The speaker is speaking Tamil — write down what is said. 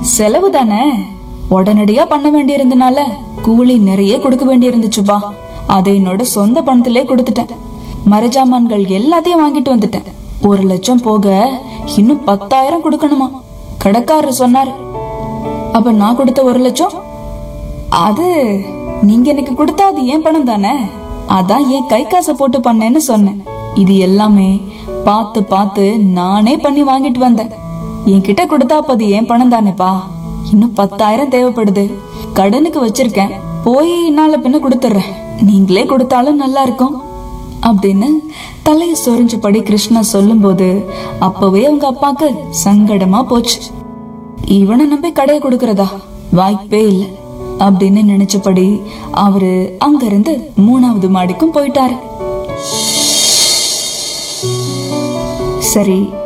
செலவு தானே உடனடியா பண்ண வேண்டியிருந்தனால கூலி நிறைய கொடுக்க வேண்டியிருந்துச்சுப்பா அதை என்னோட சொந்த பணத்திலே கொடுத்துட்டேன் மரஜாமான்கள் எல்லாத்தையும் வாங்கிட்டு வந்துட்டேன் ஒரு லட்சம் போக இன்னும் பத்தாயிரம் கொடுக்கணுமா கடைக்காரர் சொன்னாரு அப்ப நான் கொடுத்த ஒரு லட்சம் அது நீங்க எனக்கு கொடுத்தா அது ஏன் பணம் தானே அதான் என் கை காசை போட்டு பண்ணேன்னு சொன்னேன் இது எல்லாமே பார்த்து பார்த்து நானே பண்ணி வாங்கிட்டு வந்தேன் என்கிட்ட கொடுத்தா அப்ப அது ஏன் பணம் தானேப்பா இன்னும் பத்தாயிரம் தேவைப்படுது கடனுக்கு வச்சிருக்கேன் போய் நாளை பின்ன கொடுத்துட்றேன் நீங்களே கொடுத்தாலும் நல்லா இருக்கும் அப்படின்னு தலைய சொரிஞ்சபடி கிருஷ்ணா சொல்லும்போது அப்பவே அவங்க அப்பாக்கு சங்கடமா போச்சு இவனை நம்பி கடையை கொடுக்கறதா வாய்ப்பே இல்ல அப்படின்னு நினைச்சபடி அவரு அங்கிருந்து மூணாவது மாடிக்கும் போயிட்டாரு சரி